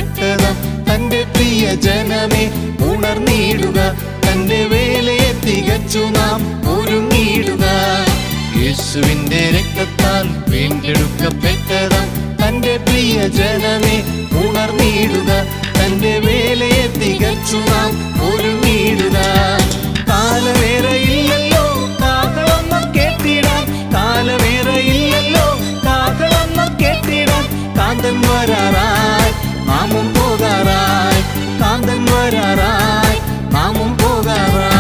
ഏറ്റെടുക്കപ്പെട്ടതാം തന്റെ പ്രിയ ജനമേ ഉണർന്നിടുക തന്റെ വേലയെ തികച്ചു നാം ഒരുങ്ങിയിടുക യേശുവിന്റെ രക്തത്താൽ വീണ്ടെടുക്കപ്പെട്ടതാം തന്റെ പ്രിയ ജനമേ ഉണർന്നിടുക തന്റെ വേലയെ തികച്ചു നാം ഒരുങ്ങിയിടുക കാലവേറയില്ലല്ലോ കാകളൊന്നും കേട്ടിടാൻ കാലവേറയില്ലല്ലോ കാകളൊന്നും കേട്ടിടാൻ കാന്തൻ വരാറായി നാമും പോകാറായി കാന്തൻ വരാറായി നാമും പോകാറായി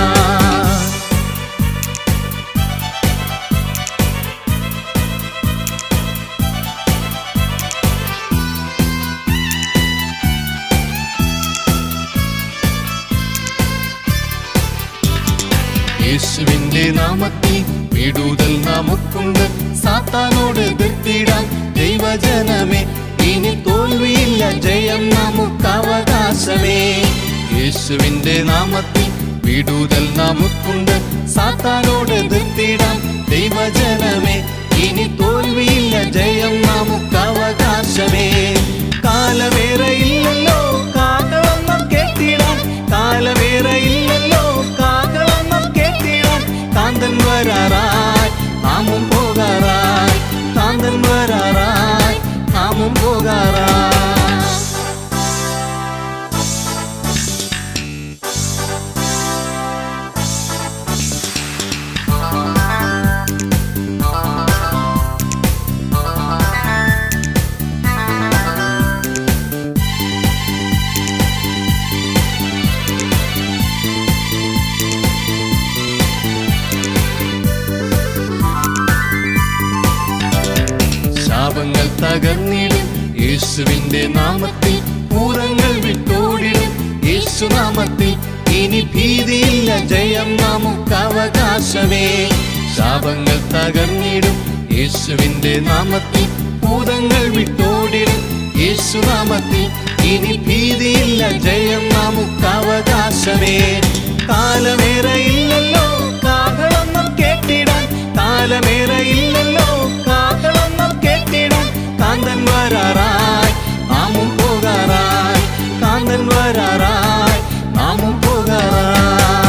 യേശുവിന്റെ നാമത്തിൽ വിടുതൽ നമുക്കുണ്ട് സാത്താനോട് എതിർത്തിടാൻ ദൈവജനമേ ഇനി തോൽവിയില്ല ജയം നമുക്ക് അവകാശമേ യേശുവിന്റെ നാമത്തിൽ വിടുതൽ നമുക്കുണ്ട് സാത്താനോട് എതിർത്തിടാൻ ദൈവജനമേ ഇനി തോൽവിയില്ല ജയം നമുക്ക് അവകാശമേ കാലവേറയില്ലല്ലോ കാകളൊന്നും കേട്ടിടാൻ കാലവേറയില്ലല്ലോ കാകളൊന്നും കേട്ടിടാൻ കാന്തൻ വരാറായി നാമും പോകാറായി കാന്തൻ വരാറായി നാമും പോകാറായി ശാപങ്ങൾ തകർന്നിടും യേശുവിന്റെ നാമത്തിൽ പൂരങ്ങൾ വിട്ടോടിടും യേശുനാമത്തിൽ ഇനി ഭീതിയില്ല ജയം നമുക്ക് അവകാശമേ ശാപങ്ങൾ തകർന്നിടും യേശുവിന്റെ നാമത്തിൽ ഭൂതങ്ങൾ വിട്ടോടിടും യേശുനാമത്തിൽ ഇനി ഭീതിയില്ല ജയം നമുക്ക് അവകാശമേ കാലമേറയില്ലല്ലോ കാകളൊന്നും കേട്ടിടാൻ കാലമേറയില്ലല്ലോ കാകളൊന്നും കേട്ടിടാൻ കാന്തൻ വരാറായി നാമും പോകാറായി കാന്തൻ വരാറായി നാമും പോകാറായി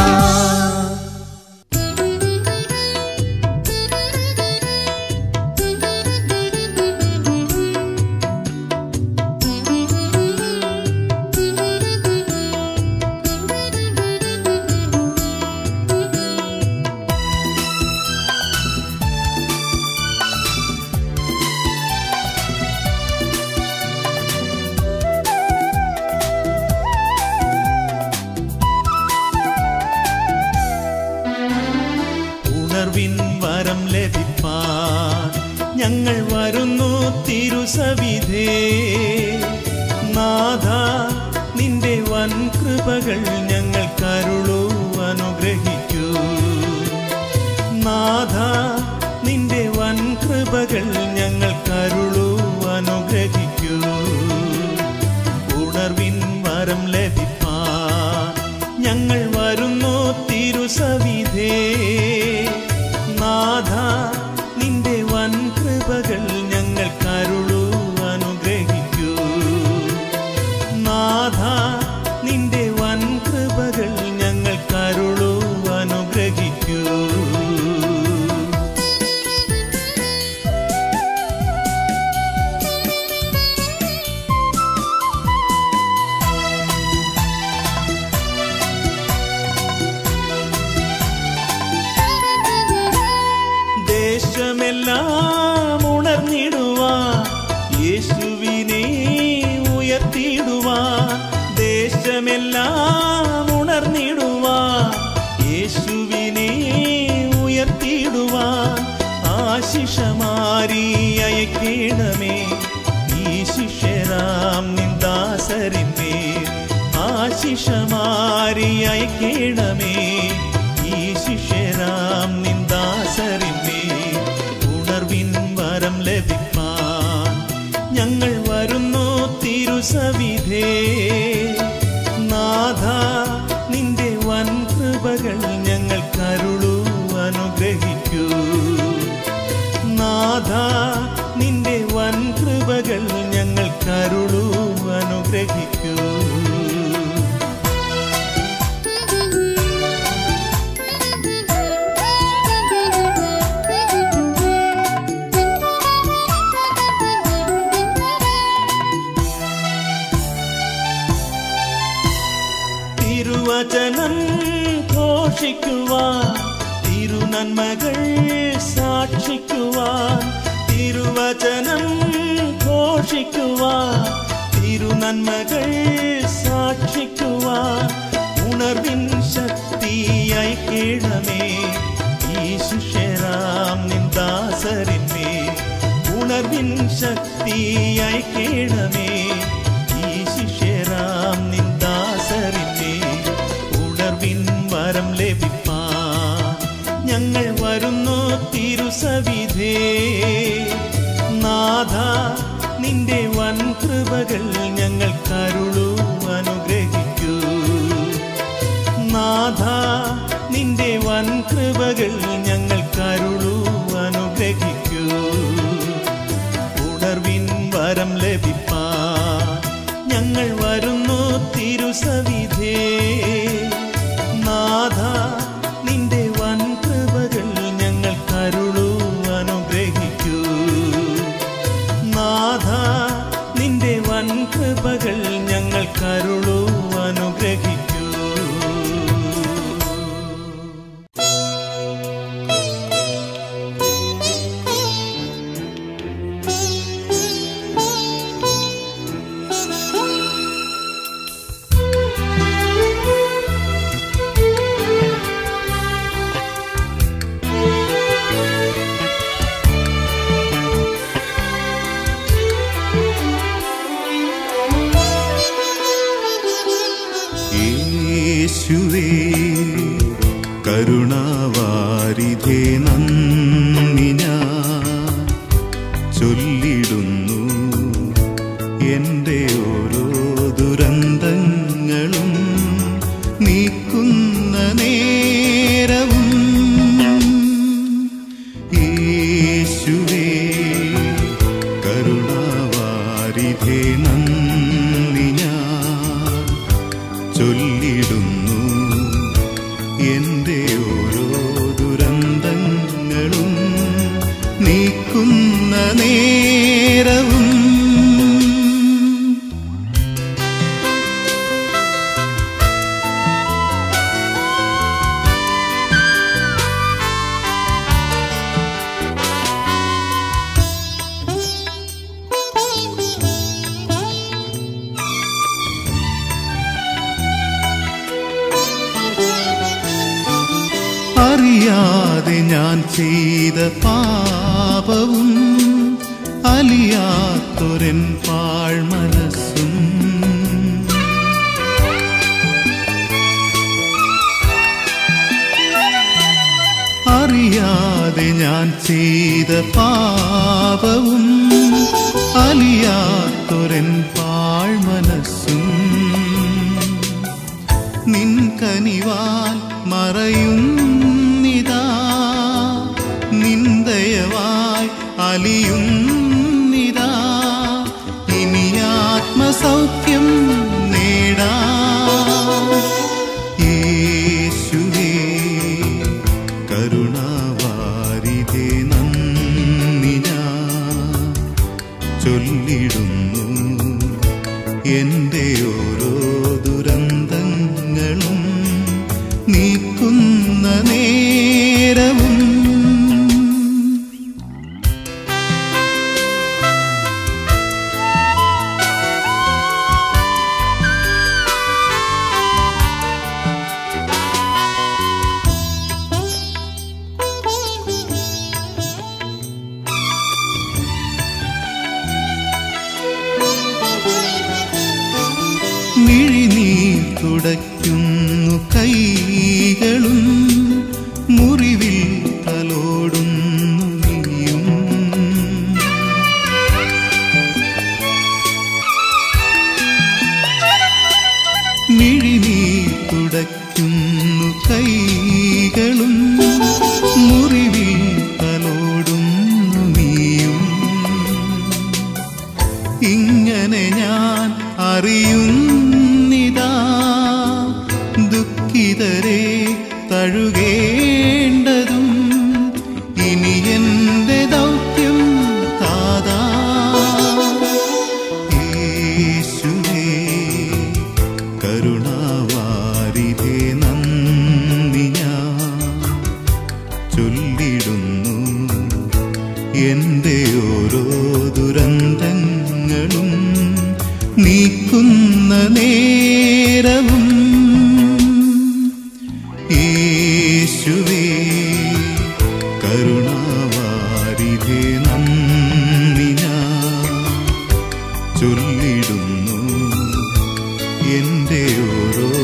ഉണർവിൻ വരം ലഭിപ്പാൻ ഞങ്ങൾ വരുന്നു തിരുസവിധേ നാഥ നിന്റെ വൻ കൃപകൾ ഞങ്ങൾ കരുളൂ അനുഗ്രഹിക്കൂ നാഥ നിന്റെ വൻ കൃപകൾ ഞങ്ങൾ കരുളൂ അനുഗ്രഹിക്കൂ ഉണർവിൻ വരം ലഭിപ്പാൻ ഞങ്ങൾ വരുന്നു തിരുസവിധേ നാഥ നിന്റെ വൻ കൃപകൾ ഞങ്ങൾ കരുളൂ അനുഗ്രഹിക്കൂ നാഥ നിന്റെ വൻ കൃപകൾ ഞങ്ങൾ കരുളൂ അനുഗ്രഹിക്കൂ ദേശമെല്ലാം ഉണർന്നിടുവാൻ യേശുവിനെ ഉയർത്തിടുവാൻ ദേശമെല്ലാം ഉണർന്നിടുവാൻ യേശുവിനെ ഉയർത്തിടുവാൻ ആശിഷമാരി അയക്കേണമേ ഈ ശിഷ്യരാം നിന്ദാസരിന്മേൽ ആശിഷമാരി അയക്കേണമേ ഈ ശിഷ്യരാം നിന്ദാസരിന്മേൽ ഉണർവിൻ വരം ലഭിപ്പാൻ ഞങ്ങൾ വരുന്നു തിരുസവിധേ നാഥ നിന്റെ വൻ കൃപകൾ ഞങ്ങൾ കരുളൂ അനുഗ്രഹിക്കൂ നാഥ നിന്റെ വൻ കൃപകൾ ഞങ്ങൾ കരുളൂ അനുഗ്രഹിക്കൂ അനുഗ്രഹിക്കൂ തിരുവചനം ഘോഷിക്കുവാൻ തിരുനന്മകൾ സാക്ഷിക്കുവാൻ തിരുവചനം ഘോഷിക്കുവാൻ തിരുനന്മകൾ സാക്ഷിക്കുവാൻ ഉണർവിൻ ശക്തിയായി കേണമേ ഈ ശിഷ്യരാം നിന്ദാസരിന്മേ ഉണർവിൻ ശക്തിയായി കേണമേ ഈ ശിഷ്യരാം നിന്ദാസരിന്മേ ഉണർവിൻ വരം ലഭിപ്പാ ഞങ്ങൾ വരുന്നു തിരുസവിധേ നാഥ നിന്റെ വൻ കൃപകൾ ഞങ്ങൾ കരുളൂ അനുഗ്രഹിക്കൂ നാഥ നിന്റെ വൻ കൃപകൾ ഞങ്ങൾ കരുളൂ അനുഗ്രഹിക്കൂ ഉണർവിൻ വരം ലഭിപ്പാ ഞങ്ങൾ വരുന്നു തിരുസവിധേ നാഥ നിന്റെ വൻ കൃപകൾ ഞങ്ങൾ കരുളൂ അനുഗ്രഹിക്കൂ നാഥ നിന്റെ വൻ കൃപകൾ ഞങ്ങൾ കരുളൂ അനുഗ്രഹിക്കൂ യേശുവേ കരുണാവാരിധേ നന്ദി ഞാൻ ചൊല്ലിടുന്നു എൻ്റെ ഓരോ ദുരന്തങ്ങളും നീക്കുന്ന നേരവും യേശുവേ കരുണാവാരിധേ നന്ദി ഞാൻ ചൊല്ലിടുന്നു എൻ്റെ ഓരോ ദുരന്തങ്ങളും നീക്കുന്ന നേരവും അറിയാതെ ഞാൻ ചെയ്ത പാപവും അലിയാത്തൊരൻ പാഴ്മനസ്സും അറിയാതെ ഞാൻ ചെയ്ത പാപവും അലിയാത്തൊരൻ പാഴ്മനസ്സും നിൻ കനിവാൽ മറയുന്നിതാ നിന്ദയവായി അലിയുന്നിതാ ഇനി ആത്മസൗഖ്യം നേടാ യേശുവേ കരുണാവാരിധേ നന്ദി ഞാൻ ചൊല്ലിടുന്നു എൻ്റെ ഓരോ ദുരന്തങ്ങളും നീക്കുന്ന നേരവും മിഴിനീർ തുടയ്ക്കുന്നു കൈകളും മുറിവിൽ തലോടുന്നു നീയും മിഴിനീർ തുടയ്ക്കുന്നു കൈകളും മുറിവിൽ തലോടുന്നു നീയും ഇങ്ങനെ ഞാൻ അറിയ അണയുന്നിതാ ദുഃഖിതരെ തഴുകേണ്ടതും ഇനി എന്റെ ദൗത്യം താതാ യേശുവേ കരുണാവാരിധേ നന്ദി ഞാൻ ചൊല്ലിടുന്നു എന്റെ ഓരോ ദുരന്തങ്ങളും നീക്കുന്ന നേരവും യേശുവേ കരുണാവാരിധേ നന്ദി ഞാൻ ചൊല്ലിടുന്നു എന്റെ ഓരോ